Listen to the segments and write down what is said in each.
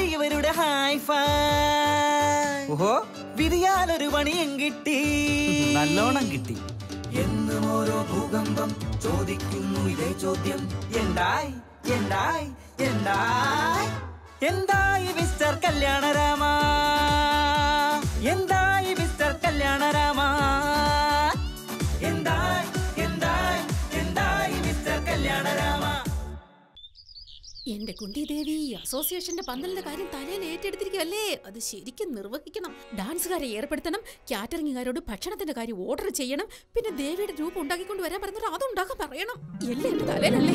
ഇവരുടെ hi phi ഓഹോ വിരിയാലൊരു പണിയും കിട്ടി നല്ലോണം കിട്ടി എന്നും ഓരോ ഭൂകമ്പം ചോദിക്കുന്നു ഇതേ ചോദ്യം എന്തായി എന്തായി എന്തായി എന്തായി മിസ്റ്റർ കല്യാണരാമ എന്തായി മിസ്റ്റർ കല്യാണരാമ എന്തായി എന്തായി എന്തായി മിസ്റ്റർ കല്യാണരാമ എന്റെ കുന്തിദേവി അസോസിയേഷന്റെ പന്തലിന്റെ കാര്യം തലയിൽ ഏറ്റെടുത്തിരിക്കുകയല്ലേ അത് ശരിക്കും നിർവഹിക്കണം ഡാൻസുകാരെ ഏർപ്പെടുത്തണം കാറ്ററിംഗുകാരോട് ഭക്ഷണത്തിന്റെ കാര്യം ഓർഡർ ചെയ്യണം പിന്നെ ദേവിയുടെ രൂപം ഉണ്ടാക്കിക്കൊണ്ട് വരാൻ പറഞ്ഞിട്ട് അതുണ്ടാക്കാൻ പറയണം എല്ലാം എന്റെ തലയിലല്ലേ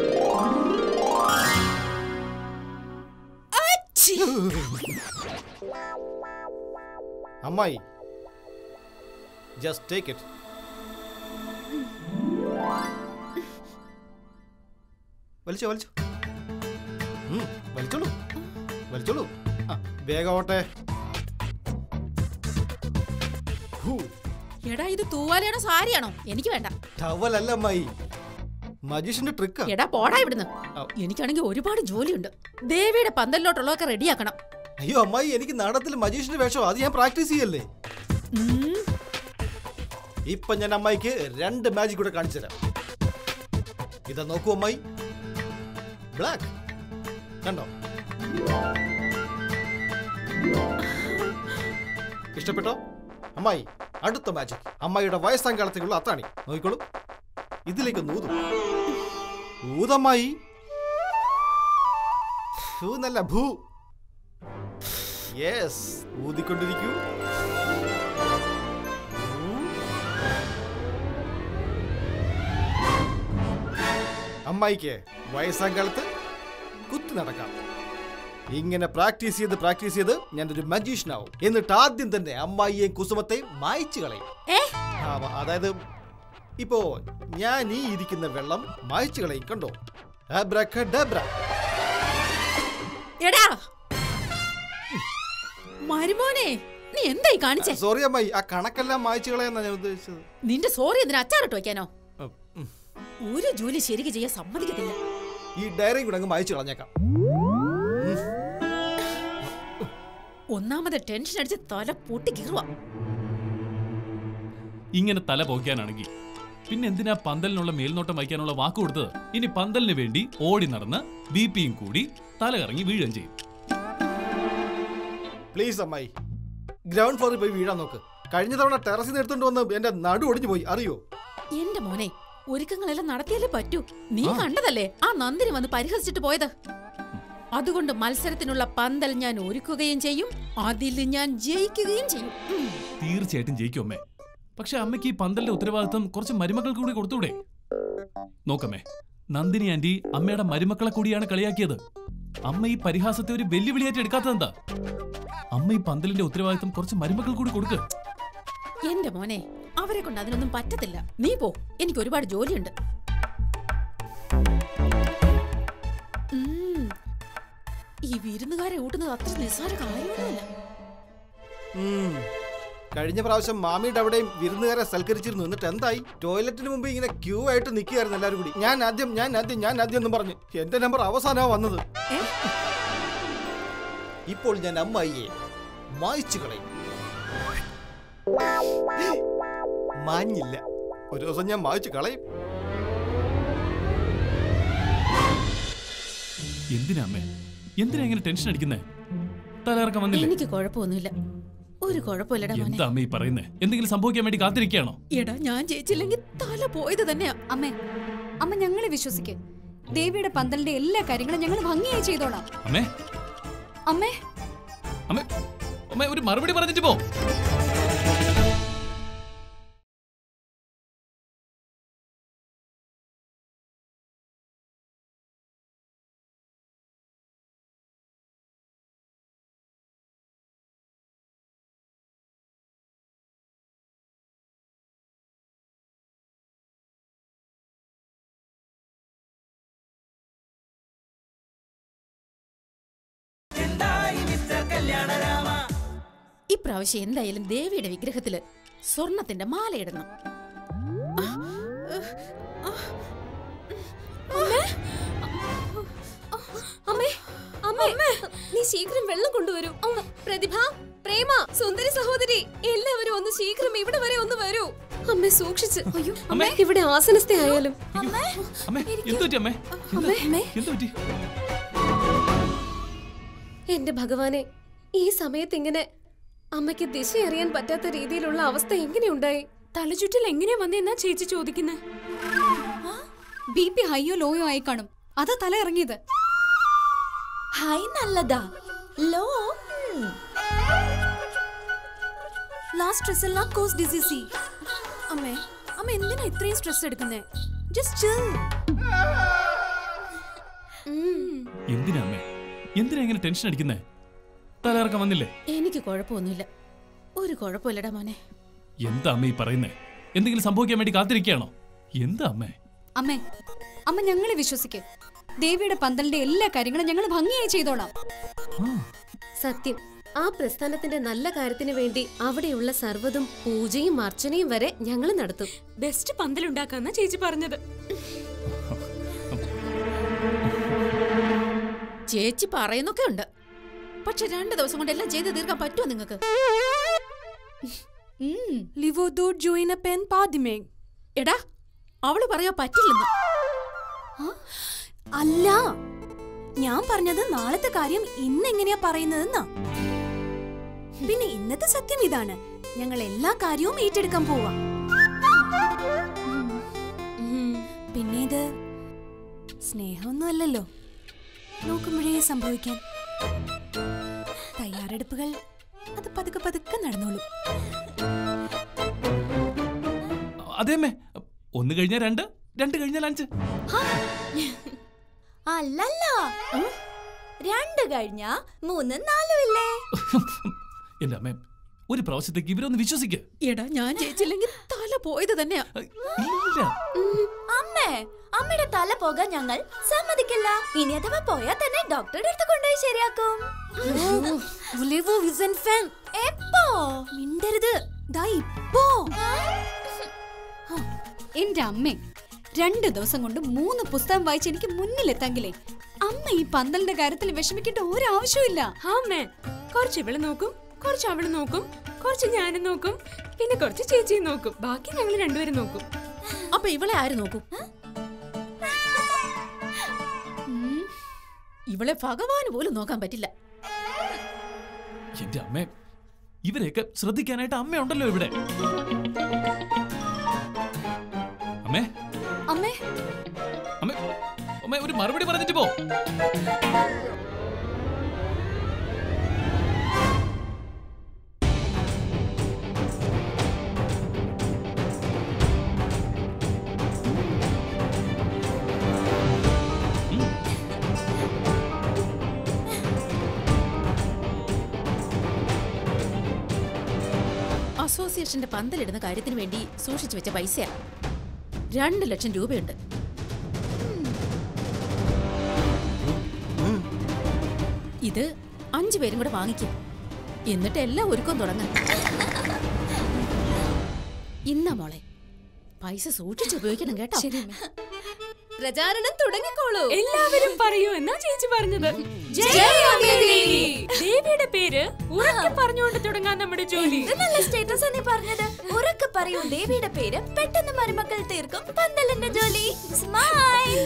അച്ഛി! അമ്മായി ജസ്റ്റ് ടേക്ക് ഇറ്റ് വലിച്ചോ വലിച്ചോ ഉം, വലിച്ചോളൂ വലിച്ചോളൂ ആ, വേഗം ഓട്ടെ ഹൂ, എടാ ഇത് തൂവാലയാണോ സാരിയാണോ എനിക്ക് വേണ്ട ടവലല്ല അമ്മായി മജീഷിന്റെ ട്രിക്കാ എടാ പോടാ ഇവിടുന്ന് ഔ. എനിക്കാണെങ്കിൽ ഒരുപാട് ജോലിയുണ്ട് ദേവിയുടെ പന്തലിലോട്ടുള്ളതൊക്കെ റെഡിയാക്കണം അയ്യോ അമ്മായി എനിക്ക് നാടകത്തിൽ മജീഷിന്റെ വേഷം അത് ഞാൻ പ്രാക്ടീസ് ചെയ്യല്ലേ ഉം. ഇപ്പൊ ഞാൻ അമ്മായിക്ക് രണ്ട് മാജിക് കൂടെ കാണിച്ചു തരാം ഇതാ നോക്കൂ അമ്മായി ബ്ലാക്ക് കണ്ടോ ഇഷ്ടപ്പെട്ടോ അമ്മായി അടുത്ത മാജിക് അമ്മായിയുടെ വയസ്സാം കാലത്തേക്കുള്ള അത്താണി നോക്കിക്കോളൂ ഇതിലേക്ക് ഒന്ന് ഊതും ഊതമ്മായി ഭൂ എന്നല്ല ഭൂ യെസ് ഊതിക്കൊണ്ടിരിക്കൂ അമ്മായിക്ക് വയസ്സാം കാലത്ത് കുത്തി നടക്കാം ഇങ്ങനെ പ്രാക്ടീസ് ചെയ്ത് പ്രാക്ടീസ് ചെയ്ത് ഞാനൊരു മജീഷ്യനാവും എന്നിട്ട് ആദ്യം തന്നെ അമ്മായിയെയും കുസുമത്തെയും മായ്ച്ചു കളയും ഏ ആ, വ- അതായത് ഇപ്പോ ഞാൻ ഈ ഇരിക്കുന്ന വെള്ളം മായ്ച്ചു കളയും കണ്ടോ Abracadabra. എടാ മരുമോനെ നീ എന്തായി കാണിച്ചേ സോറി അമ്മായി ആ കണക്കെല്ലാം മായ്ച്ചു കളയാന്നാ ഞാൻ ഉദ്ദേശിച്ചത് നിന്റെ സോറി എന്തിനാ അച്ചാറിട്ട് വെക്കാനോ ഉം, ഉം. ഒരു ജോലി ശരിക്ക് ചെയ്യാൻ സമ്മതിക്കത്തില്ല ഈ ഡയറി കൂടെ അങ്ങ് മായ്ച്ചു കളഞ്ഞേക്കാം ഒന്നാമത് ടെൻഷൻ അടിച്ച് തല പൊട്ടി കീറുവാ ഇങ്ങനെ തല പോക്കാനാണെങ്കിൽ പിന്നെ എന്തിനാ പന്തലിനുള്ള മേൽനോട്ടം വയ്ക്കാനുള്ള വാക്ക് കൊടുത്തത് ഇനി പന്തലിന് വേണ്ടി ഓടി നടന്ന് ബി പിയും കൂടി തല കറങ്ങി വീഴുകയും ചെയ്യും പ്ലീസ് അമ്മായി ഗ്രൗണ്ട് ഫ്ലോറിൽ പോയി വീഴാൻ നോക്ക് കഴിഞ്ഞ തവണ ടെറസിൽ നിന്ന് എടുത്തോണ്ട് വന്ന് എന്റെ നടു ഒടിഞ്ഞു പോയി അറിയോ എന്റെ മോനെ ഒരുക്കങ്ങളെല്ലാം നടത്തിയാലേ പറ്റൂ നീ കണ്ടതല്ലേ ആ നന്ദിനി വന്ന് പരിഹസിച്ചിട്ട് പോയത് അതുകൊണ്ട് മത്സരത്തിനുള്ള പന്തൽ ഞാൻ ഒരുക്കുകയും ചെയ്യും അതിൽ ഞാൻ ജയിക്കുകയും ചെയ്യും ഉം. തീർച്ചയായിട്ടും ജയിക്കും അമ്മേ പക്ഷെ അമ്മയ്ക്ക് ഈ പന്തലിന്റെ ഉത്തരവാദിത്വം കുറച്ച് മരുമക്കൾക്ക് കൂടി കൊടുത്തൂടെ നോക്കമ്മേ നന്ദിനി ആന്റി അമ്മയുടെ മരുമക്കളെ കൂടിയാണ് കളിയാക്കിയത് അമ്മ ഈ പരിഹാസത്തെ ഒരു വെല്ലുവിളിയായിട്ട് എടുക്കാത്തതെന്താ അമ്മ ഈ പന്തലിന്റെ ഉത്തരവാദിത്വം കുറച്ച് മരുമക്കൾ കൂടി കൊടുക്ക് എന്റെ മോനെ അവരെ കൊണ്ട് അതിനൊന്നും പറ്റത്തില്ല നീ പോ എനിക്ക് ഒരുപാട് ജോലിയുണ്ട് ഉം. ഈ വിരുന്നുകാരെ ഊട്ടുന്നത് അത്ര നിസ്സാര കാര്യമൊന്നുമല്ല ഉം. കഴിഞ്ഞ പ്രാവശ്യം മാമിയുടെ അവിടെയും വിരുന്നുകാരെ സൽക്കരിച്ചിരുന്നു എന്നിട്ട് എന്തായി ടോയ്ലറ്റിന് മുമ്പ് ഇങ്ങനെ ക്യൂ ആയിട്ട് നിൽക്കുകയായിരുന്നു എല്ലാവരും കൂടി ഞാൻ ആദ്യം ഞാൻ ആദ്യം ഞാൻ ആദ്യം എന്നും പറഞ്ഞു എന്റെ നമ്പർ അവസാനമാണ് വന്നത് ഏ? ഇപ്പോൾ ഞാൻ അമ്മായിയെ മായ്ച്ചു കളയും മാഞ്ഞില്ല ഒരു ദിവസം ഞാൻ മായ്ച്ചു കളയും എന്തിനാ അമ്മേ എന്തിനാ ഇങ്ങനെ ടെൻഷൻ അടിക്കുന്നേ തലയിറക്കം വന്നില്ലേ എനിക്ക് കുഴപ്പമൊന്നുമില്ല ഒരു കുഴപ്പമില്ലടാ മോനെ എന്താ അമ്മ ഈ പറയുന്നേ എന്തെങ്കിലും സംഭവിക്കാൻ വേണ്ടി കാത്തിരിക്കുകയാണോ എടാ ഞാൻ ജയിച്ചില്ലെങ്കിൽ തല പോയത് തന്നെയാ അമ്മേ അമ്മ ഞങ്ങളെ വിശ്വസിക്ക് ദേവിയുടെ പന്തലിന്റെ എല്ലാ കാര്യങ്ങളും ഞങ്ങൾ ഭംഗിയായി ചെയ്തോളാം അമ്മേ അമ്മേ അമ്മേ അമ്മേ ഒരു മറുപടി പറഞ്ഞിട്ട് പോ ഇപ്രാവശ്യം എന്തായാലും ദേവിയുടെ വിഗ്രഹത്തില് സ്വർണത്തിന്റെ മാലയിടണം അമ്മേ അമ്മേ നീ ശീഘ്രം വെള്ളം കൊണ്ടുവരൂ പ്രതിഭ പ്രേമ സുന്ദരി സഹോദരി എല്ലാവരും ഒന്ന് ശീഘ്രം ഇവിടെ വരെ ഒന്ന് വരൂ അമ്മ സൂക്ഷിച്ച് അയ്യോ അമ്മേ. ഇവിടെ ആസനസ്ഥയായാലും അമ്മേ എന്തു പറ്റി അമ്മേ അമ്മേ എന്തു പറ്റി എന്റെ ഭഗവാനെ ഈ സമയത്ത് ഇങ്ങനെ അമ്മയ്ക്ക് ദിശ അറിയാൻ പറ്റാത്ത രീതിയിലുള്ള അവസ്ഥ എങ്ങനെയുണ്ടായി തലചുറ്റൽ എങ്ങനെയാ വന്നെന്നാ ചേച്ചി ചോദിക്കുന്നത് ബി പി ഹൈയോ ലോയോ ആയി കാണും അതാ തല ഇറങ്ങിയത് ഹൈ നല്ലതാ ലോ ലാസ്റ്റ് സ്ട്രെസ് എല്ലാം കോസ് ഡിസീസി അമ്മേ അമ്മ എന്തിനാ ഇത്രയും സ്ട്രെസ് എടുക്കുന്നേ ജസ്റ്റ് ചിൽ എന്തിനാ അമ്മേ എന്തിനാ ഇങ്ങനെ ടെൻഷൻ അടിക്കുന്നേ തലയിറക്കം വന്നില്ലേ എനിക്ക് കുഴപ്പമൊന്നുമില്ല ഒരു കുഴപ്പമില്ലടാ മോനെ എന്താ അമ്മ ഈ പറയുന്നേ എന്തെങ്കിലും സംഭവിക്കാൻ വേണ്ടി കാത്തിരിക്കുകയാണോ എന്താ അമ്മേ അമ്മേ അമ്മ ഞങ്ങളെ വിശ്വസിക്ക് ദേവിയുടെ പന്തലിന്റെ എല്ലാ കാര്യങ്ങളും ഞങ്ങൾ ഭംഗിയായി ചെയ്തോളാം സത്യം ആ പ്രസ്ഥാനത്തിന്റെ നല്ല കാര്യത്തിന് വേണ്ടി അവിടെയുള്ള സർവ്വതും പൂജയും അർച്ചനയും വരെ ഞങ്ങൾ നടത്തും ബെസ്റ്റ് പന്തലുണ്ടാക്കാന്നാ ചേച്ചി പറഞ്ഞത് ചേച്ചി പറയുന്നൊക്കെ ഉണ്ട് പക്ഷെ രണ്ട് ദിവസം കൊണ്ട് എല്ലാം ചെയ്ത് തീർക്കാൻ പറ്റുമോ നിങ്ങൾക്ക് ലിവോ ദൂർ ജോയിന പെൻ പാദിമേങ് എടാ അവള് പറയാ പറ്റില്ലെന്ന് അല്ല ഞാൻ പറഞ്ഞത് നാളത്തെ കാര്യം ഇന്ന് എങ്ങനെയാ പറയുന്നതെന്നാ പിന്നെ ഇന്നത്തെ സത്യം ഇതാണ് ഞങ്ങൾ എല്ലാ കാര്യവും ഏറ്റെടുക്കാൻ പോവാ പിന്നെ ഇത് സ്നേഹമൊന്നും അല്ലല്ലോ നോക്കുമ്പോഴേ സംഭവിക്കാൻ തയ്യാറെടുപ്പുകൾ അത് പതുക്കെ പതുക്കെ നടന്നോളൂ അതേ അമ്മേ ഒന്ന് കഴിഞ്ഞാൽ രണ്ട് രണ്ട് കഴിഞ്ഞാൽ അഞ്ച് അല്ലല്ല രണ്ട് കഴിഞ്ഞ മൂന്നും നാലും ഇല്ലേ എന്റെ അമ്മേ ഒരു പ്രാവശ്യത്തേക്ക് ഇവരൊന്ന് വിശ്വസിക്ക് എടാ ഞാൻ ജയിച്ചില്ലെങ്കിൽ തല പോയത് തന്നെയാ ഇല്ല അമ്മേ അമ്മയുടെ തല പോകാൻ ഞങ്ങൾ സമ്മതിക്കില്ല ഇനി അഥവാ പോയാ തന്നെ ഡോക്ടറുടെ അടുത്ത് കൊണ്ടുപോയി ശരിയാക്കും എപ്പോ മിണ്ടരുത് ദാ ഇപ്പോ എന്റെ അമ്മേ രണ്ട് ദിവസം കൊണ്ട് മൂന്ന് പുസ്തകം വായിച്ച് എനിക്ക് മുന്നിലെത്തെങ്കിലേ അമ്മ ഈ പന്തലിന്റെ കാര്യത്തിൽ വിഷമിക്കേണ്ട ഒരാവശ്യമില്ല അമ്മേ കുറച്ച് ഇവള് നോക്കും കുറച്ച് അവള് നോക്കും കുറച്ച് ഞാനും നോക്കും പിന്നെ കുറച്ച് ചേച്ചിയും നോക്കും ബാക്കി ഞങ്ങൾ രണ്ടുപേരും നോക്കും അപ്പൊ ഇവളെ ആര് നോക്കും ഉം. ഇവളെ ഭഗവാന് പോലും നോക്കാൻ പറ്റില്ല എന്റെ അമ്മേ ഇവരെയൊക്കെ ശ്രദ്ധിക്കാനായിട്ട് അമ്മയുണ്ടല്ലോ ഇവിടെ അമ്മേ അമ്മേ അമ്മേ അമ്മേ ഒരു മറുപടി പറഞ്ഞിട്ട് പോ അസോസിയേഷന്റെ പന്തലിടുന്ന കാര്യത്തിന് വേണ്ടി സൂക്ഷിച്ചു വെച്ച പൈസയാ രണ്ട് ലക്ഷം രൂപയുണ്ട് ഇത് അഞ്ചു പേരും കൂടെ വാങ്ങിക്കും എന്നിട്ട് എല്ലാം ഒരുക്കം തുടങ്ങാം ഇന്നാ മോളെ പൈസ സൂക്ഷിച്ച് ഉപയോഗിക്കണം കേട്ടോ പ്രചാരണം തുടങ്ങിക്കോളൂ എല്ലാവരും പറയൂ എന്നാ ചേച്ചി പറഞ്ഞത് ജയ് അമ്മേ ദേവി. ദേവിയുടെ പേര് ഉറക്കെ പറഞ്ഞുകൊണ്ട് തുടങ്ങാൻ നമ്മുടെ ജോലി ഇത് നല്ല സ്റ്റേറ്റസ് നീ പറഞ്ഞത് ഉറക്കെ പറയൂ ദേവിയുടെ പേര് പെട്ടെന്ന് മരുമക്കൾ തീർക്കും പന്തലിന്റെ ജോലി സ്മൈൽ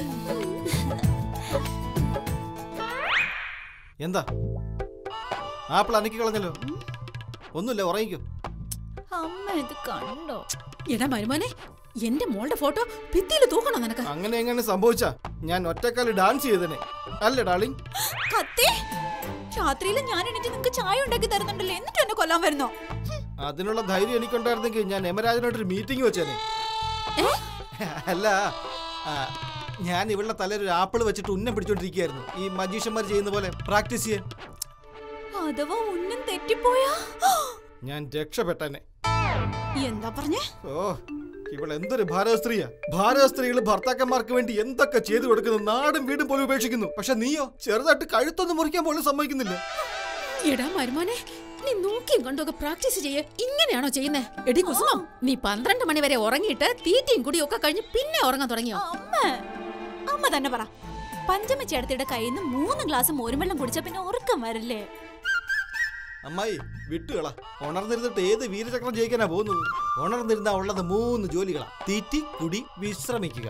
എന്താ ആപ്പിൾ അനക്കി കളഞ്ഞല്ലോ ഒന്നുമില്ല ഉറങ്ങിക്കോ അമ്മ ഇത് കണ്ടോ എടാ മരുമോനെ എന്റെ മോളുടെ ഫോട്ടോ ഭിത്തിയിൽ തൂക്കണോ നിനക്ക് അങ്ങനെ എങ്ങനെ സംഭവിച്ചാ ഞാൻ ഒറ്റക്കാല് ഡാൻസ് ചെയ്തനെ അല്ലേ ഡാർലിംഗ് കത്തി രാത്രിയിൽ ഞാൻ എണീറ്റ് നിങ്ങക്ക് ചായ ഉണ്ടാക്കി തരുന്നുണ്ടല്ലോ എന്നിട്ട് എന്നെ കൊല്ലാൻ വരുന്നോ അതിനുള്ള ധൈര്യം എനിക്കുണ്ടായിരുന്നെങ്കിൽ ഞാൻ യമരാജനായിട്ടൊരു മീറ്റിംഗ് വെച്ചേനെ അല്ല ആ, ഞാൻ ഇവളുടെ തലയിൽ ഒരു ആപ്പിൾ വെച്ചിട്ട് ഉന്നം പിടിച്ചോണ്ടിരിക്കുകയായിരുന്നു ഈ മജീഷ്യന്മാർ ചെയ്യുന്ന പോലെ പ്രാക്ടീസ് ചെയ്യാൻ അഥവാ ഉന്നം തെറ്റിപ്പോയാ ഞാൻ രക്ഷപ്പെട്ടനെ എന്താ പറഞ്ഞേ ഓ ഇവൾ എന്തൊരു ഭാരത സ്ത്രീയാ ഭാരത സ്ത്രീകൾ ഭർത്താക്കന്മാർക്ക് വേണ്ടി എന്തൊക്കെ ചെയ്തു കൊടുക്കുന്നു നാടും വീടും പോലും ഉപേക്ഷിക്കുന്നു പക്ഷെ നീയോ ചെറുതായിട്ട് കഴുത്തൊന്നും മുറിക്കാൻ പോലും സമ്മതിക്കുന്നില്ല എടാ മരുമോനെ നീ നോക്കിയും കണ്ടൊക്കെ പ്രാക്ടീസ് ചെയ്യേ ഇങ്ങനെയാണോ ചെയ്യുന്നേ എടി കുസുമം നീ പന്ത്രണ്ട് മണി വരെ ഉറങ്ങിയിട്ട് തീറ്റയും കുടിയും ഒക്കെ കഴിഞ്ഞ് പിന്നെ ഉറങ്ങാൻ തുടങ്ങിയോ അമ്മ അമ്മ തന്നെ പറ പഞ്ചമ ചേട്ടത്തിയുടെ കയ്യിൽ നിന്ന് മൂന്ന് ഗ്ലാസ് മോരും വെള്ളം കുടിച്ച പിന്നെ ഉറക്കം വരില്ലേ അമ്മായി വിട്ടുകള ഉണർന്നിരുന്നിട്ട് ഏത് വീരചക്രം ജയിക്കാനാ പോകുന്നത് ഉണർന്നിരുന്നാ ഉള്ളത് മൂന്ന് ജോലികളാ തീറ്റി കുടി വിശ്രമിക്കുക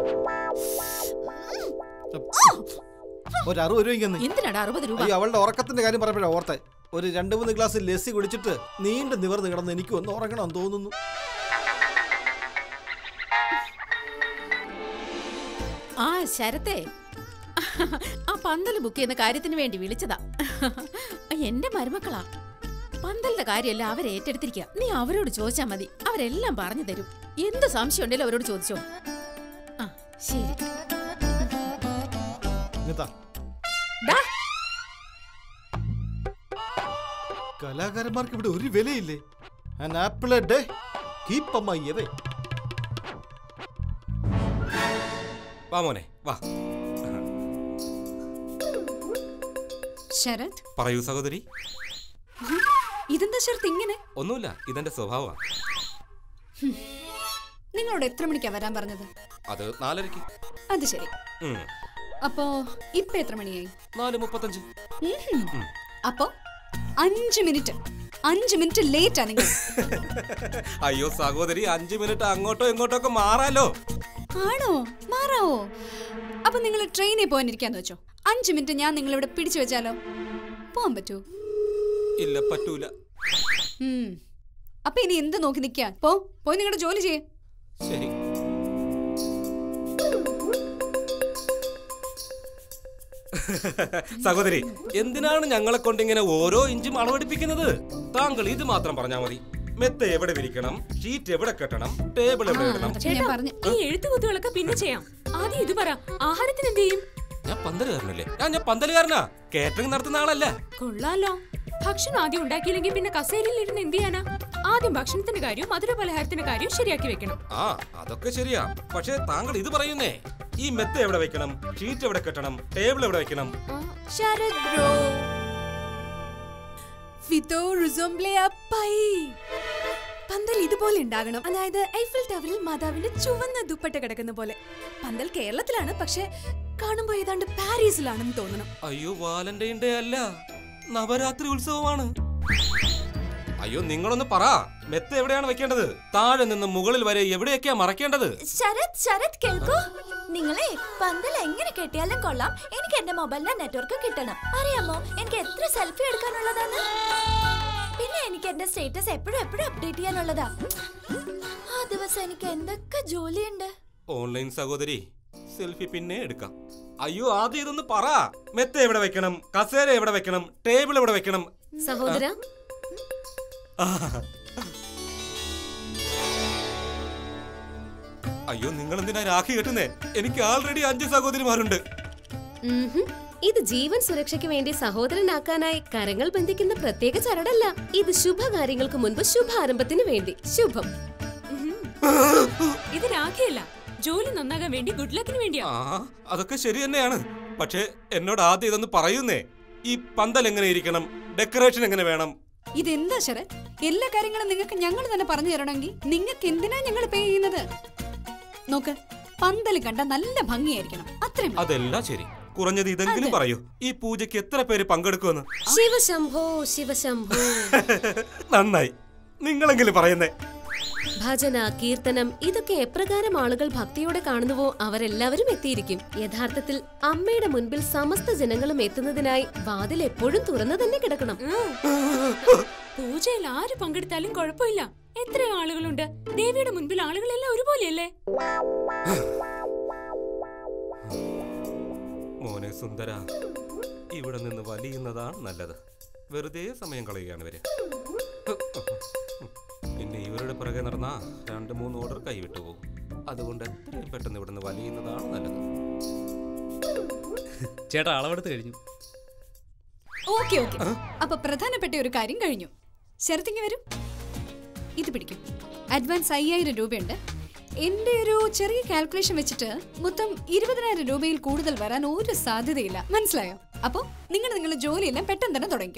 ഒരു അറുപത് രൂപയ്ക്ക് എന്തിനാടാ അറുപത് രൂപ അയ്യോ അവളുടെ ഉറക്കത്തിന്റെ കാര്യം പറഞ്ഞപ്പോഴാ ഓർത്തെ ഒരു രണ്ട് മൂന്ന് ഗ്ലാസ് ലസ്സി കുടിച്ചിട്ട് നീണ്ടു നിവർന്ന് കിടന്ന് എനിക്ക് ഒന്ന് ഉറങ്ങണം തോന്നുന്നു ആ ശരത്തെ ആ പന്തൽ ബുക്ക് ചെയ്യുന്ന കാര്യത്തിന് വേണ്ടി വിളിച്ചതാ എന്റെ മരുമക്കളാ പന്തലിന്റെ കാര്യമല്ല അവരെ ഏറ്റെടുത്തിരിക്കുക നീ അവരോട് ചോദിച്ചാ മതി അവരെല്ലാം പറഞ്ഞു തരും എന്ത് സംശയം ഉണ്ടെങ്കിലും അവരോട് ചോദിച്ചോ ആ ശരി ഇങ്ങത്താ ഡാ, കലാകാരന്മാർക്ക് ഇവിടെ ഒരു വിലയില്ലേ an apple a day keep അമ്മായി അവേ വാ മോനെ വാ ശരത് പറയൂ സഹോദരി ഇതെന്താ ശരത് ഇങ്ങനെ ഒന്നുമില്ല ഇതെന്റെ സ്വഭാവമാണ് നിങ്ങളോട് എത്ര മണിക്കാ വരാൻ പറഞ്ഞത് അത് നാലരയ്ക്ക് അത് ശരി ഉം. അപ്പോ ഇപ്പൊ എത്ര മണിയായി നാല് മുപ്പത്തഞ്ച് ഉം. അപ്പോ അഞ്ച് മിനിറ്റ് അഞ്ച് മിനിറ്റ് ലേറ്റാ നിങ്ങൾ അയ്യോ സഹോദരി അഞ്ചു മിനിറ്റ് അങ്ങോട്ടോ ഇങ്ങോട്ടോ ഒക്കെ മാറാലോ ആണോ മാറാവോ അപ്പൊ നിങ്ങൾ ട്രെയിനിൽ പോകാനിരിക്കാന്ന് വെച്ചോ അഞ്ച് മിനിറ്റ് ഞാൻ നിങ്ങളിവിടെ പിടിച്ചു വെച്ചാലോ പോവാൻ പറ്റൂ ഇല്ല പറ്റൂല ഉം. അപ്പൊ ഇനി എന്ത് നോക്കി നിൽക്കാ പോ പോയി നിങ്ങളുടെ ജോലി ചെയ്യേ ശരി സഹോദരി എന്തിനാണ് ഞങ്ങളെ കൊണ്ട് ഇങ്ങനെ ഓരോ ഇഞ്ചും അളവെടുപ്പിക്കുന്നത് താങ്കൾ ഇത് മാത്രം പറഞ്ഞാൽ മതി മെത്ത എവിടെ വിരിക്കണം ഷീറ്റ് എവിടെ കെട്ടണം ടേബിൾ എവിടെ ഇടണം ചേട്ടാ പറഞ്ഞു. ഈ എഴുത്തുകുത്തുകളൊക്കെ പിന്നെ ചെയ്യാം ആദ്യം ഇത് പറ ആഹാരത്തിന് എന്ത് ചെയ്യും ഞാൻ പന്തലുകാരനല്ലേ ഞാൻ ഞാൻ പന്തലുകാരനാ കേറ്ററിംഗ് നടത്തുന്ന ആളല്ല കൊള്ളാലോ ഭക്ഷണം ആദ്യം ഉണ്ടാക്കിയില്ലെങ്കിൽ പിന്നെ കസേരയിൽ ഇരുന്ന് എന്ത് ചെയ്യാനാ ആദ്യം ഭക്ഷണത്തിന്റെ കാര്യവും മധുര പലഹാരത്തിന്റെ കാര്യവും ശരിയാക്കി വെക്കണം ആ അതൊക്കെ ശരിയാ പക്ഷേ താങ്കൾ ഇത് പറയുന്നേ ഈ മെത്ത എവിടെ വെക്കണം ഷീറ്റ് എവിടെ കെട്ടണം ടേബിൾ എവിടെ വെക്കണം ശരത് ബ്രോ ഫിതോ റിസംബ്ലെ അപ്പായി പന്തൽ ഇതുപോലെ ഉണ്ടാകണം അതായത് ഐഫിൽ ടവറിൽ മാതാവിന്റെ ചുവന്ന ദുപ്പട്ട കിടക്കുന്ന പോലെ പന്തൽ കേരളത്തിലാണ് പക്ഷെ കാണുമ്പോ ഏതാണ്ട് പാരീസിലാണെന്ന് തോന്നണം അയ്യോ വാലന്റൈൻ ഡേ അല്ല നവരാത്രി ഉത്സവമാണ് അയ്യോ നിങ്ങളൊന്ന് പറ മെത്ത എവിടെയാണ് വെക്കേണ്ടത് താഴെ നിന്ന് മുകളിൽ വരെ എവിടെയൊക്കെയാ മറക്കേണ്ടത് ശരത് ശരത് കേൾക്കൂ നിങ്ങളെ പന്തൽ എങ്ങനെ കെട്ടിയാലും കൊള്ളാം എനിക്ക് എന്റെ മൊബൈലിലെ നെറ്റ്വർക്ക് കിട്ടണം അറിയാമോ എനിക്ക് എത്ര സെൽഫി എടുക്കാനുള്ളതാണ് പിന്നെ എനിക്ക് എന്റെ സ്റ്റേറ്റസ് എപ്പോഴും എപ്പോഴും അപ്ഡേറ്റ് ചെയ്യാനുള്ളതാ ആ ദിവസം എനിക്ക് എന്തൊക്കെ ജോലിയുണ്ട് ഓൺലൈൻ സഹോദരി സെൽഫി പിന്നെ എടുക്കാം അയ്യോ ആദ്യം ഇതൊന്ന് പറ മെത്ത എവിടെ വെക്കണം കസേര എവിടെ വെക്കണം ടേബിൾ എവിടെ വെക്കണം സഹോദര ആ. അയ്യോ നിങ്ങൾ എന്തിനാ രാഖി കെട്ടുന്നേ എനിക്ക് ആൾറെഡി അഞ്ച് സഹോദരിമാരുണ്ട് ഉംഹും. ഇത് ജീവൻ സുരക്ഷയ്ക്ക് വേണ്ടി സഹോദരനാക്കാനായി കരങ്ങൾ ബന്ധിക്കുന്ന പ്രത്യേക ചരടല്ല ഇത് ശുഭകാര്യങ്ങൾക്ക് മുൻപ് ശുഭാരംഭത്തിന് വേണ്ടി ശുഭം ഇത് രാഖിയല്ല ജോലി നന്നാകാൻ വേണ്ടി ഗുഡ് ലക്കിന് വേണ്ടിയാ ആ അതൊക്കെ ശരി തന്നെയാണ് പക്ഷേ എന്നോട് ആദ്യം ഇതൊന്ന് പറയുന്നേ ഈ പന്തൽ എങ്ങനെ ഇരിക്കണം ഡെക്കറേഷൻ എങ്ങനെ വേണം ഇതെന്താ ശരത് എല്ലാ കാര്യങ്ങളും നിങ്ങൾക്ക് ഞങ്ങൾ തന്നെ പറഞ്ഞു തരണമെങ്കിൽ നിങ്ങൾക്ക് എന്തിനാ ഞങ്ങൾ പേ ചെയ്യുന്നത് നോക്ക് പന്തൽ കണ്ട നല്ല ഭംഗിയായിരിക്കണം അത്രയും മതി. അതെല്ലാം ശരി കുറഞ്ഞത് ഇതെങ്കിലും അതെ. പറയൂ ഈ പൂജയ്ക്ക് എത്ര പേര് പങ്കെടുക്കുമെന്ന് ശിവശംഭോ ശിവശംഭോ നന്നായി നിങ്ങളെങ്കിലും പറയുന്നേ ഭജന കീർത്തനം ഇതൊക്കെ എപ്രകാരം ആളുകൾ ഭക്തിയോടെ കാണുന്നുവോ അവരെല്ലാവരും എത്തിയിരിക്കും യഥാർത്ഥത്തിൽ അമ്മയുടെ മുൻപിൽ സമസ്ത ജനങ്ങളും എത്തുന്നതിനായി വാതിൽ എപ്പോഴും തുറന്നു തന്നെ കിടക്കണം പൂജയിൽ ആര് പങ്കെടുത്താലും കുഴപ്പമില്ല എത്ര ആളുകളുണ്ട് ദേവിയുടെ മുൻപിൽ ആളുകളെല്ലാം ഒരുപോലെയല്ലേ മോനെ സുന്ദര ഇവിടെ നിന്ന് വലിയുന്നതാണ് നല്ലത് വെറുതെ സമയം കളയുകയാണ് ഇവര് പിന്നെ ഇവരുടെ പിറകെ നടന്നാ രണ്ട് മൂന്ന് ഓർഡർ കൈവിട്ടു പോകും അതുകൊണ്ട് എത്രയും പെട്ടെന്ന് ഇവിടുന്ന് വലിയുന്നതാണ് നല്ലത് ചേട്ടാ അളവെടുത്ത് കഴിഞ്ഞു ഓക്കെ ഓക്കെ അപ്പൊ പ്രധാനപ്പെട്ട ഒരു കാര്യം കഴിഞ്ഞു ശരത്തിങ്ങി വരും ഇത് പിടിക്കും അഡ്വാൻസ് അയ്യായിരം രൂപയുണ്ട് എന്റെ ഒരു ചെറിയ കാൽക്കുലേഷൻ വെച്ചിട്ട് മൊത്തം ഇരുപതിനായിരം രൂപയിൽ കൂടുതൽ വരാൻ ഒരു സാധ്യതയില്ല മനസ്സിലായോ അപ്പോ നിങ്ങൾ നിങ്ങളുടെ ജോലിയെല്ലാം പെട്ടെന്ന് തന്നെ തുടങ്ങിക്കും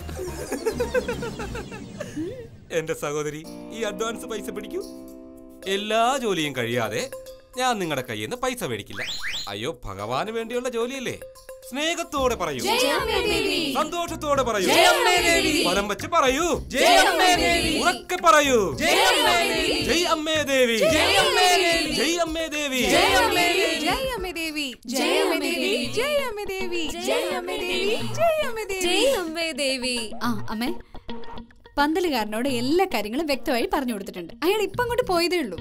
എന്റെ സഹോദരി ഈ അഡ്വാൻസ് പൈസ പിടിക്കൂ എല്ലാ ജോലിയും കഴിയാതെ ഞാൻ നിങ്ങളുടെ കയ്യിൽ നിന്ന് പൈസ മേടിക്കില്ല അയ്യോ ഭഗവാന് വേണ്ടിയുള്ള ജോലിയല്ലേ സ്നേഹത്തോടെ പറയൂ ജയ് അമ്മേ ദേവി സന്തോഷത്തോടെ പറയൂ ജയ് അമ്മേ ദേവി ബലം വെച്ച് പറയൂ ജയ് അമ്മേ ദേവി ഉറക്കെ പറയൂ ജയ് അമ്മേ ദേവി ജയ് അമ്മേ ദേവി ജയ് അമ്മേ ദേവി ജയ് അമ്മേ ദേവി ജയ് അമ്മേ ദേവി ജയ് അമ്മേ ദേവി ജയ് അമ്മേ ദേവി ജയ് അമ്മേ ദേവി ജയ് അമ്മേ ദേവി ജയ് അമ്മേ ദേവി ജയ് അമ്മേ ദേവി ആ അമ്മേ പന്തലുകാരനോട് എല്ലാ കാര്യങ്ങളും വ്യക്തമായി പറഞ്ഞു കൊടുത്തിട്ടുണ്ട് അയാൾ ഇപ്പം അങ്ങോട്ട് പോയതേ ഉള്ളൂ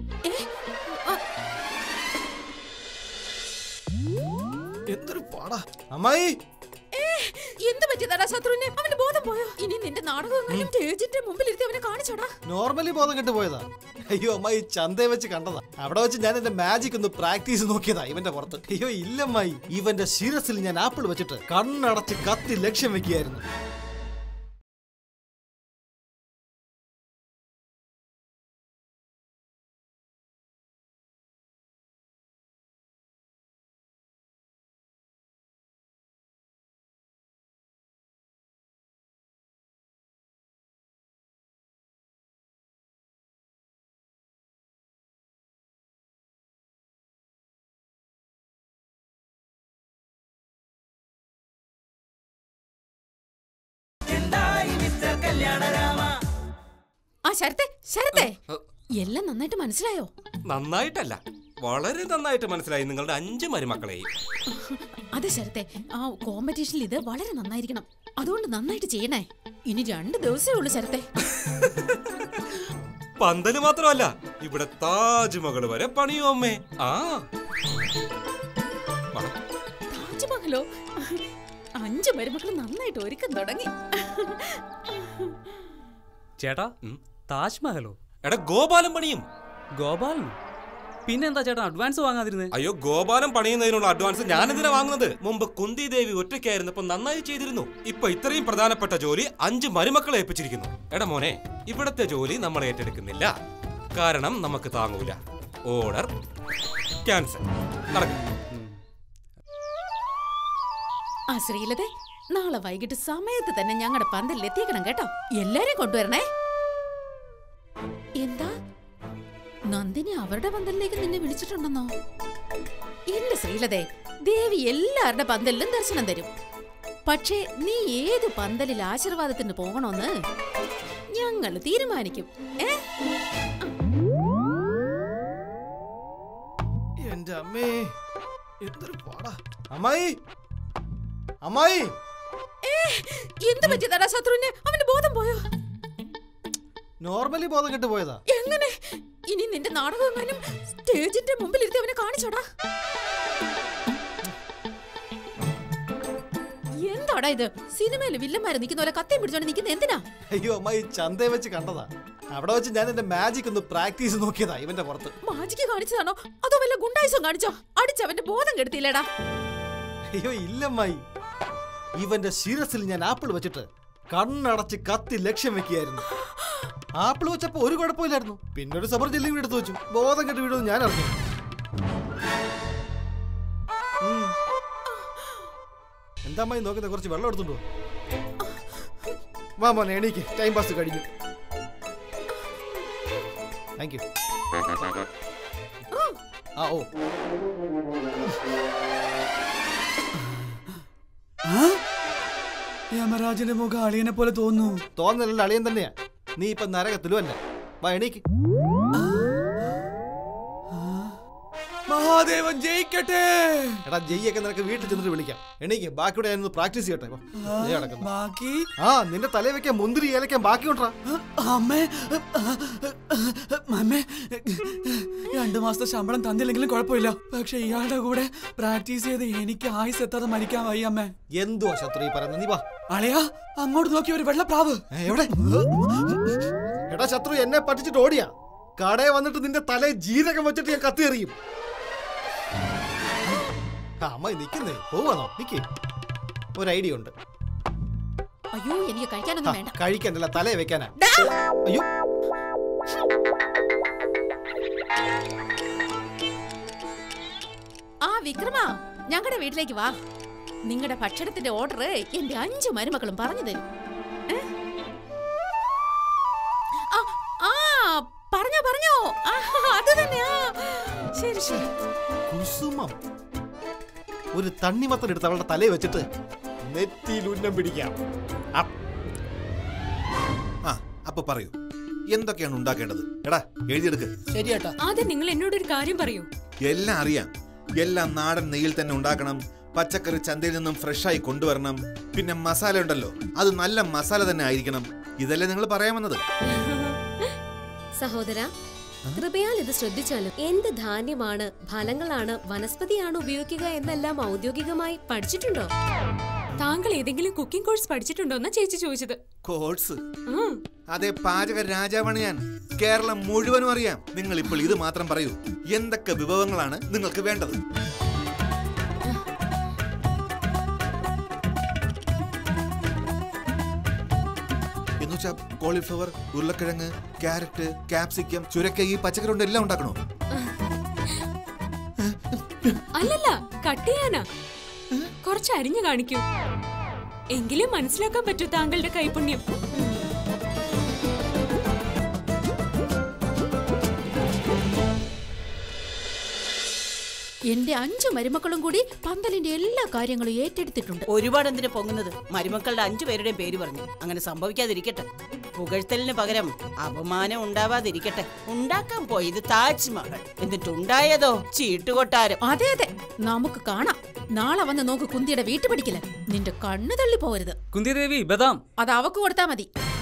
എന്തൊരു പാടാ അമ്മായി എന്ത് പറ്റിയതാടാ ശത്രുവിന് അവന്റെ ബോധം പോയോ ഇനി നിന്റെ നാടകം എങ്ങാനും സ്റ്റേജിന്റെ മുമ്പിൽ ഇരുത്തി അവനെ കാണിച്ചോടാ നോർമലി ബോധം കെട്ട് പോയതാ അയ്യോ അമ്മായി ചന്തയെ വെച്ച് കണ്ടതാ അവിടെ വെച്ച് ഞാൻ എന്റെ മാജിക് ഒന്ന് പ്രാക്ടീസ് നോക്കിയതാ ഇവന്റെ പുറത്ത് അയ്യോ ഇല്ലമ്മായി ഇവന്റെ ശിരസിൽ ഞാൻ ആപ്പിൾ വെച്ചിട്ട് കണ്ണടച്ച് കത്തി ലക്ഷ്യം വെക്കുകയായിരുന്നു എന്തായി മിസ്റ്റർ കല്യാണരാമ ആ ശരത്തെ ശരത്തെ എല്ലാം നന്നായിട്ട് മനസ്സിലായോ നന്നായിട്ടല്ല വളരെ നന്നായിട്ട് മനസ്സിലായി നിങ്ങളുടെ അഞ്ച് മരുമക്കളെയും അതെ ശരത്തെ ആ കോമ്പറ്റീഷനിൽ ഇത് വളരെ നന്നായിരിക്കണം അതുകൊണ്ട് നന്നായിട്ട് ചെയ്യണേ ഇനി രണ്ട് ദിവസമേ ഉള്ളൂ ശരത്തെ പന്തല് മാത്രമല്ല ഇവിടെ താജ്മഹൽ വരെ പണിയോ അമ്മേ ആ വാ. താജ്മഹലോ അഞ്ചു മരുമക്കൾ നന്നായിട്ട് ഒരുക്കം തുടങ്ങി ചേട്ടാ ഉം. താജ്മഹലോ എടാ ഗോപാലം പണിയും ഗോപാലനോ പിന്നെന്താ ചേട്ടാ അഡ്വാൻസ് വാങ്ങാതിരുന്നേ അയ്യോ ഗോപാലം പണിയുന്നതിനുള്ള അഡ്വാൻസ് ഞാൻ എന്തിനാ വാങ്ങുന്നത് മുമ്പ് കുന്തി ദേവി ഒറ്റയ്ക്കായിരുന്നപ്പോ നന്നായി ചെയ്തിരുന്നു ഇപ്പൊ ഇത്രയും പ്രധാനപ്പെട്ട ജോലി അഞ്ച് മരുമക്കളെ ഏൽപ്പിച്ചിരിക്കുന്നു എടാ മോനെ ഇവിടത്തെ ജോലി നമ്മൾ ഏറ്റെടുക്കുന്നില്ല കാരണം നമുക്ക് താങ്ങൂല ഓർഡർ ക്യാൻസൽ നടക്കും ആ ശ്രീലതെ നാളെ വൈകിട്ട് സമയത്ത് തന്നെ ഞങ്ങളുടെ പന്തലിൽ എത്തിക്കണം കേട്ടോ എല്ലാരെയും കൊണ്ടുവരണേ എന്താ നന്ദിനി അവരുടെ പന്തലിലേക്ക് നിന്നെ വിളിച്ചിട്ടുണ്ടെന്നോ ഇല്ല ശ്രീലതെ ദേവി എല്ലാവരുടെ പന്തലിലും ദർശനം തരും പക്ഷേ നീ ഏത് പന്തലിൽ ആശീർവാദത്തിന് പോകണമെന്ന് ഞങ്ങൾ തീരുമാനിക്കും ഏ എന്റെ അമ്മേ എന്തൊരു പാടാ അമ്മായി അമ്മായി എന്ത് പറ്റിയതാടാ ശത്രുവിന് അവന്റെ ബോധം പോയോ നോർമലി ബോധം കെട്ട് പോയതാ എങ്ങനെ ഇനി നിന്റെ നാടകം എങ്ങാനും സ്റ്റേജിന്റെ മുമ്പിൽ ഇരുത്തി അവനെ കാണിച്ചോടാ എന്താടാ ഇത് സിനിമയിൽ വില്ലന്മാര് നിൽക്കുന്ന പോലെ കത്തിയും പിടിച്ചോണ്ട് നിൽക്കുന്ന എന്തിനാ അയ്യോ അമ്മായി ചന്തയെ വെച്ച് കണ്ടതാ അവിടെ വെച്ച് ഞാൻ എന്റെ മാജിക് ഒന്ന് പ്രാക്ടീസ് നോക്കിയതാ ഇവന്റെ പുറത്ത് മാജിക്ക് കാണിച്ചതാണോ അതോ വല്ല ഗുണ്ടായിസം കാണിച്ചോ അടിച്ചവന്റെ ബോധം കെടുത്തില്ലേടാ അയ്യോ ഇല്ലമ്മായി ഇവന്റെ ശിരസിൽ ഞാൻ ആപ്പിൾ വെച്ചിട്ട് കണ്ണടച്ച് കത്തി ലക്ഷ്യം വെക്കുകയായിരുന്നു ആപ്പിൾ വെച്ചപ്പോ ഒരു കുഴപ്പമില്ലായിരുന്നു പിന്നെ ഒരു സബർ ജെല്ലിയും കൂടി എടുത്തു വെച്ചു ബോധം കെട്ട് വീടും ഞാൻ അറിഞ്ഞു ഉം. എന്താ അമ്മായി നോക്കുന്നത് കുറച്ച് വെള്ളം എടുത്തുണ്ടോ വാ മോനെ എണീക്ക് ടൈം പാസ് കഴിഞ്ഞു താങ്ക് യു ആ ഓ യമരാജന്റെ മുഖം അളിയനെ പോലെ തോന്നുന്നു തോന്നലല്ല അളിയൻ തന്നെയാ നീ ഇപ്പൊ നരകത്തിലും അല്ല വാ എണീക്ക് മഹാദേവൻ ജയിക്കട്ടെ എടാ ജയ്യൊക്കെ നിനക്ക് വീട്ടിൽ ചെന്നിട്ട് വിളിക്കാം എണീക്ക് ബാക്കിയുടെ ഞാനൊന്ന് പ്രാക്ടീസ് ചെയ്യട്ടെ വാ. ദേ കിടക്കുന്നു. ബാക്കി ആ നിന്റെ തലയിൽ വെക്കാൻ മുന്തിരി ഏലക്കാൻ ബാക്കി കൊണ്ടാ അമ്മേ അമ്മേ രണ്ടു മാസത്തെ ശമ്പളം തന്നില്ലെങ്കിലും കുഴപ്പമില്ല പക്ഷെ ഇയാളുടെ കൂടെ പ്രാക്ടീസ് ചെയ്ത് എനിക്ക് ആയുസ് എത്താതെ മരിക്കാൻ വയ്യ അമ്മേ എന്തുവാ ശത്രു ഈ പറയുന്നത് നീ വാ അളിയാ അങ്ങോട്ട് നോക്കി ഒരു വെള്ളപ്രാവ് ഏ, എവിടെ എടാ ശത്രു എന്നെ പറ്റിച്ചിട്ട് ഓടിയാ കടയെ വന്നിട്ട് നിന്റെ തലയിൽ ജീരകം വെച്ചിട്ട് ഞാൻ കത്തി എറിയും ആ, അമ്മ നിക്കുന്നേ പോവാന്നോ നിക്ക് ഒരു ഐഡിയ ഉണ്ട് അയ്യോ എനിക്ക് ആ, കഴിക്കാനൊന്നും വേണ്ട കഴിക്കാനല്ല തലയെ വെക്കാനാ ഡാ! അയ്യോ ആ വിക്രമ ഞങ്ങളുടെ വീട്ടിലേക്ക് വാ നിങ്ങളുടെ ഭക്ഷണത്തിന്റെ ഓർഡർ എന്റെ അഞ്ചു മരുമക്കളും പറഞ്ഞു തരും ഏ? ആ, ആ പറഞ്ഞോ പറഞ്ഞോ ആ, അത് തന്നെയാ ശരി ശരി കുസുമം ഒരു തണ്ണിമത്തൻ എടുത്ത് അവളുടെ തലയിൽ വെച്ചിട്ട് നെറ്റിയിൽ ഉന്നം പിടിക്കാം അപ്പ്. ആ അപ്പൊ പറയൂ എന്തൊക്കെയാണ് ഉണ്ടാക്കേണ്ടത് എടാ എഴുതിയെടുക്ക് ശരിയേട്ടാ ആദ്യം നിങ്ങൾ എന്നോട് ഒരു കാര്യം പറയൂ എല്ലാം അറിയാം എല്ലാം നാടൻ നെയ്യിൽ തന്നെ ഉണ്ടാക്കണം പച്ചക്കറി ചന്തയിൽ നിന്നും ഫ്രഷായി കൊണ്ടുവരണം പിന്നെ മസാല ഉണ്ടല്ലോ അത് നല്ല മസാല തന്നെ ആയിരിക്കണം ഇതല്ലേ നിങ്ങൾ പറയാൻ വന്നത് സഹോദര കൃപയാൽ ഇത് ശ്രദ്ധിച്ചാലും എന്ത് ധാന്യമാണ് ഫലങ്ങളാണ് വനസ്പതിയാണ് ഉപയോഗിക്കുക എന്നെല്ലാം ഔദ്യോഗികമായി പഠിച്ചിട്ടുണ്ടോ താങ്കൾ ഏതെങ്കിലും കുക്കിംഗ് കോഴ്സ് പഠിച്ചിട്ടുണ്ടോന്നാ ചേച്ചി ചോദിച്ചത് കോഴ്സ് ഉം. അതെ പാചക രാജാവാണ് ഞാൻ കേരളം മുഴുവനും അറിയാം നിങ്ങൾ ഇപ്പോൾ ഇത് മാത്രം പറയൂ എന്തൊക്കെ വിഭവങ്ങളാണ് നിങ്ങൾക്ക് വേണ്ടത് എന്നുവെച്ചാ കോളിഫ്ലവർ ഉരുളക്കിഴങ്ങ് ക്യാരറ്റ് ക്യാപ്സിക്കം ചുരക്ക ഈ പച്ചക്കറി കൊണ്ട് എല്ലാം ഉണ്ടാക്കണോ അല്ലല്ല കട്ട് ചെയ്യാനാ കുറച്ച് അരിഞ്ഞു കാണിക്കൂ എങ്കിലും മനസ്സിലാക്കാൻ പറ്റൂ താങ്കളുടെ കൈപുണ്യം എന്റെ അഞ്ചു മരുമക്കളും കൂടി പന്തലിന്റെ എല്ലാ കാര്യങ്ങളും ഏറ്റെടുത്തിട്ടുണ്ട് ഒരുപാട് എന്തിനു പൊങ്ങുന്നത് മരുമക്കളുടെ അഞ്ചു പേരുടെയും പേര് പറഞ്ഞു അങ്ങനെ സംഭവിക്കാതിരിക്കട്ടെ പുകഴ്ത്തലിന് പകരം അപമാനം ഉണ്ടാവാതിരിക്കട്ടെ ഉണ്ടാക്കാൻ പോയത് താജ്മഹൽ എന്നിട്ടുണ്ടായതോ ചീട്ടുകൊട്ടാരം അതെ അതെ നമുക്ക് കാണാം നാളെ വന്ന് നോക്ക് കുന്തിയുടെ വീട്ടു പഠിക്കല് നിന്റെ കണ്ണു തള്ളി പോകരുത് കുന്തിദേവി ബദാം അത് അവക്ക് കൊടുത്താ മതി